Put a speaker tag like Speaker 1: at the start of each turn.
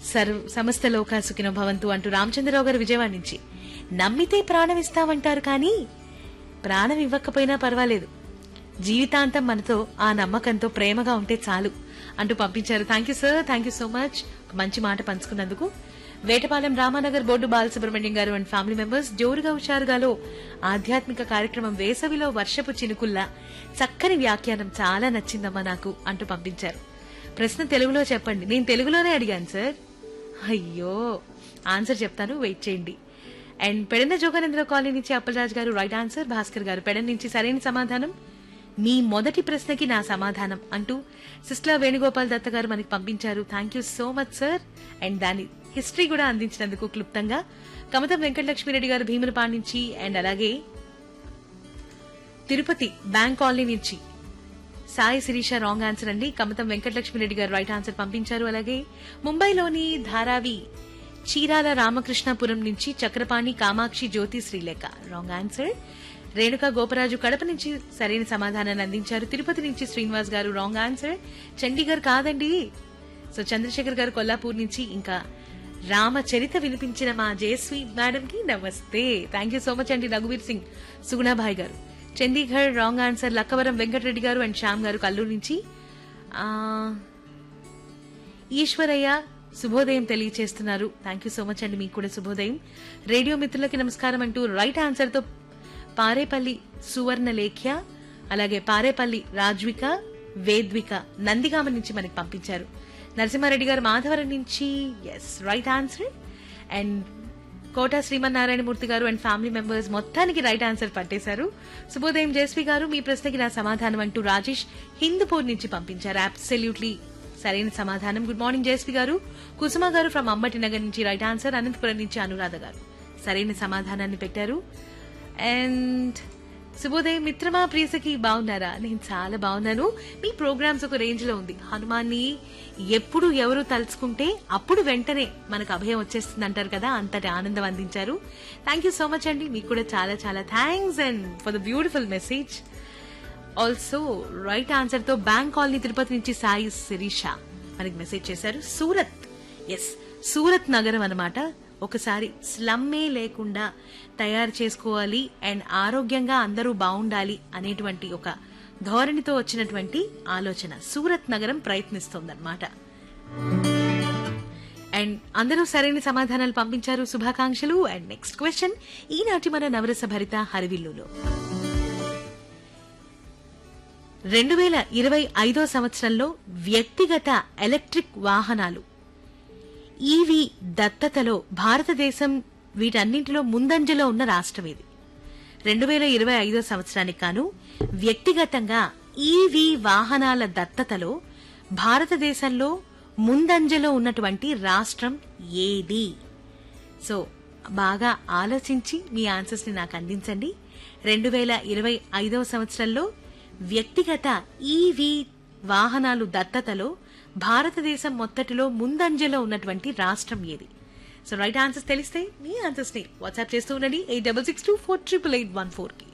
Speaker 1: సర్వ సమస్త లోకా సుఖినో భవంతు అంటూ రామచంద్రరావు గారు విజయవాడ నుంచి నమ్మితే ప్రాణం ఇస్తామంటారు కానీ ప్రాణం ఇవ్వకపోయినా పర్వాలేదు జీవితాంతం మనతో ఆ నమ్మకంతో ప్రేమగా ఉంటే చాలు అంటూ పంపించారు thank you sir thank you so much మంచి మాట పంచుకున్నందుకు వేటపాలెం రామానగర్ బోర్డు బాలసుబ్రహ్మణ్యం గారు అండ్ ఫ్యామిలీ మెంబర్స్ జోరుగా హుషారుగాలో ఆధ్యాత్మిక కార్యక్రమం వేసవిలో వర్షపు చినుకుల్లా చక్కని వ్యాఖ్యానం చాలా నచ్చిందమ్మా నాకు అంటూ పంపించారు ప్రశ్న తెలుగులో చెప్పండి నేను తెలుగులోనే అడిగాను సార్ అయ్యో ఆన్సర్ చెప్తాను వెయిట్ చేయండి అండ్ పెడన జోగానంద్ర కాలనీ నుంచి అప్పలరాజు గారు రైట్ ఆన్సర్ భాస్కర్ గారు పెడన్ నుంచి సరైన సమాధానం మీ మొదటి ప్రశ్నకి నా సమాధానం అంటూ సిస్టర్ వేణుగోపాల్ దత్త గారు మనకి పంపించారు thank you so much sir and దాని హిస్టరీ కూడా అందించినందుకు క్లుప్తంగా కమతం వెంకటలక్ష్మిరెడ్డి గారు భీములపాడు నుంచి అండ్ అలాగే తిరుపతి బ్యాంక్ కాలనీ నుంచి సాయి శిరీష రాంగ్ ఆన్సర్ అండి కమతం వెంకటలక్ష్మిరెడ్డి గారు రైట్ ఆన్సర్ పంపించారు అలాగే ముంబైలోని ధారావి చీరాల రామకృష్ణాపురం నుంచి చక్రపాణి కామాక్షి జ్యోతి శ్రీలేఖ రాంగ్ ఆన్సర్ రేణుకా గోపరాజు కడప నుంచి సరైన సమాధానాన్ని అందించారు తిరుపతి నుంచి శ్రీనివాస్ గారు రాంగ్ ఆన్సర్ చండీగఢ్ కాదండి సో చంద్రశేఖర్ గారు కొల్లాపూర్ నుంచి ఇంకా రామచరిత వినిపించిన మా జయశ్రీ మేడం కి నమస్తే థ్యాంక్ యూ సో మచ్ అండి రఘువీర్ సింగ్ సుగుణాభాయ్ గారు చండీగఢ్ రాంగ్ ఆన్సర్ లక్కవరం వెంకటరెడ్డి గారు అండ్ శ్యామ్ గారు కల్లూరు నుంచి ఆ, ఈశ్వరయ్య శుభోదయం తెలియచేస్తున్నారు థ్యాంక్ యూ సో మచ్ అండి మీకు కూడా శుభోదయం రేడియో మిత్రులకి నమస్కారం అంటూ రైట్ ఆన్సర్ తో పారేపల్లి సువర్ణ లేఖ్య అలాగే పారేపల్లి రాజ్విక వేద్విక నందిగామ నుంచి మనకి పంపించారు నరసింహారెడ్డి గారు మాధవరం నుంచి yes right answer and Kota Srimannarayanamurthy గారు అండ్ ఫ్యామిలీ మెంబర్స్ మొత్తానికి రైట్ ఆన్సర్ పట్టేశారు శుభోదయం జయశ్రీ గారు మీ ప్రశ్నకి నా సమాధానం అంటూ రాజేష్ హిందూపూర్ నుంచి పంపించారు అబ్సల్యూట్లీ సరైన సమాధానం గుడ్ మార్నింగ్ జయశ్రీ గారు కుసుమ గారు ఫ్రమ్ అంబటి నగర్ నుంచి రైట్ ఆన్సర్ అనంతపురం నుంచి అనురాధ గారు సరైన సమాధానాన్ని పెట్టారు అండ్ శుభోదయం మిత్రమా ప్రియసకి బాగున్నారా నేను చాలా బాగున్నాను మీ ప్రోగ్రామ్స్ ఒక రేంజ్ లో ఉంది హనుమాన్ని ఎప్పుడు ఎవరు తలుచుకుంటే అప్పుడు వెంటనే మనకు అభయం వచ్చేస్తుంది అంటారు కదా అంతటి ఆనందం అందించారు థ్యాంక్ యూ సో మచ్ అండి మీకు కూడా చాలా చాలా thanks and for the beautiful message also right answer తో బ్యాంక్ కాలనీ తిరుపతి నుంచి సాయి శిరీష మనకి మెసేజ్ చేశారు సూరత్ ఎస్ సూరత్ నగరం అన్నమాట ఒకసారి స్లమ్మే లేకుండా తయారు చేసుకోవాలి అండ్ ఆరోగ్యంగా అందరూ బాగుండాలి అనేటువంటి ఒక ధోరణితో వచ్చినటువంటి ఆలోచన సూరత్ నగరం ప్రయత్నిస్తోందన్నమాట అండ్ అందరూ సరైన సమాధానాలు పంపించారు శుభాకాంక్షలు అండ్ నెక్స్ట్ క్వశ్చన్ ఈనాటి మన నవరస భరిత హరివిల్లులో రెండు వేల ఇరవై ఐదో సంవత్సరంలో వ్యక్తిగత ఎలక్ట్రిక్ వాహనాలు ఈవీ దత్తతలో భారతదేశం వీటన్నింటిలో ముందంజలో ఉన్న రాష్ట్రం ఇది రెండు వేల ఇరవై ఐదో సంవత్సరానికి గాను వ్యక్తిగతంగా ఈవీ వాహనాల దత్తతలో భారతదేశంలో ముందంజలో ఉన్నటువంటి రాష్ట్రం ఏది సో బాగా ఆలోచించి మీ ఆన్సర్స్ ని నాకు అందించండి రెండు వేల ఇరవై ఐదవ సంవత్సరంలో వ్యక్తిగత ఈవీ వాహనాలు దత్తతలో భారతదేశం మొత్తటిలో ముందంజలో ఉన్నటువంటి రాష్ట్రం ఏది సో రైట్ ఆన్సర్స్ తెలిస్తే మీ ఆన్సర్స్ ని వాట్సాప్ చేస్తూ ఉండండి eight double six two four triple eight one four కి